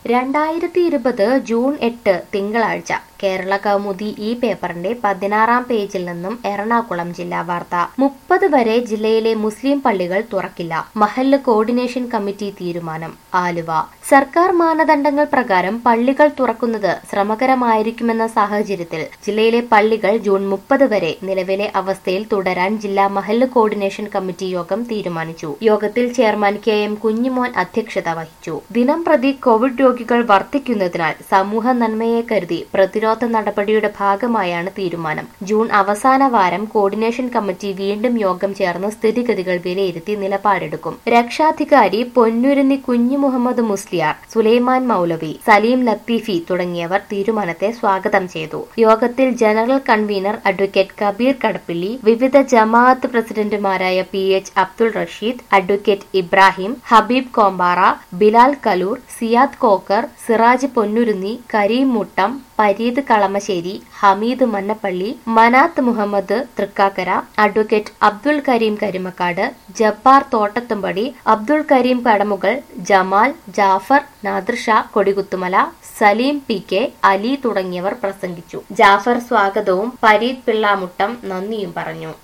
രണ്ടായിരത്തി ഇരുപത് ജൂൺ എട്ട് തിങ്കളാഴ്ച കേരള കൗമുദി ഈ പേപ്പറിന്റെ പതിനാറാം പേജിൽ നിന്നും എറണാകുളം ജില്ലാ വാർത്ത മുപ്പത് വരെ ജില്ലയിലെ മുസ്ലിം പള്ളികൾ തുറക്കില്ല മഹല്ല് കോർഡിനേഷൻ കമ്മിറ്റി തീരുമാനം ആലുവ സർക്കാർ മാനദണ്ഡങ്ങൾ പ്രകാരം പള്ളികൾ തുറക്കുന്നത് ശ്രമകരമായിരിക്കുമെന്ന സാഹചര്യത്തിൽ ജില്ലയിലെ പള്ളികൾ ജൂൺ മുപ്പത് വരെ നിലവിലെ അവസ്ഥയിൽ തുടരാൻ ജില്ലാ മഹല്ല് കോർഡിനേഷൻ കമ്മിറ്റി യോഗം തീരുമാനിച്ചു യോഗത്തിൽ ചെയർമാൻ കെ എം കുഞ്ഞുമോൻ അധ്യക്ഷത വഹിച്ചു ദിനം പ്രതി കോവിഡ് രോഗികൾ വർദ്ധിക്കുന്നതിനാൽ സമൂഹ നന്മയെ കരുതി പ്രതിരോധ നടപടിയുടെ ഭാഗമായാണ് തീരുമാനം ജൂൺ അവസാന വാരം കോർഡിനേഷൻ കമ്മിറ്റി വീണ്ടും യോഗം ചേർന്ന് സ്ഥിതിഗതികൾ വിലയിരുത്തി നിലപാടെടുക്കും രക്ഷാധികാരി പൊന്നുരുന്നി കുഞ്ഞു മുഹമ്മദ് മുസ്ലിയാർ സുലൈമാൻ മൗലവി സലീം ലത്തീഫി തുടങ്ങിയവർ തീരുമാനത്തെ സ്വാഗതം ചെയ്തു യോഗത്തിൽ general convener advocate Kabeer Kadappilly വിവിധ ജമാഅത്ത് പ്രസിഡന്റുമാരായ P H Abdul Rasheed advocate Ibrahim Habeeb Kompara Bilal Kaloor Siyad Kokkar Siraj Ponnurunni Kareem Muttam Pareed Kalamassery Hameed Mannappally Manath Muhammad Thrikkakara advocate Abdul Kareem Karimakkad Jabbar Thottathumpady Abdul Kareem Kadamukal Jamal Jaffer Nadir Shah Kodikuthumala Saleem P K Ali തുടങ്ങിയവർ പ്രസംഗിച്ചു ജാഫർ സ്വാഗതവും പരീദ് പിള്ളാമുട്ടം നന്ദിയും പറഞ്ഞു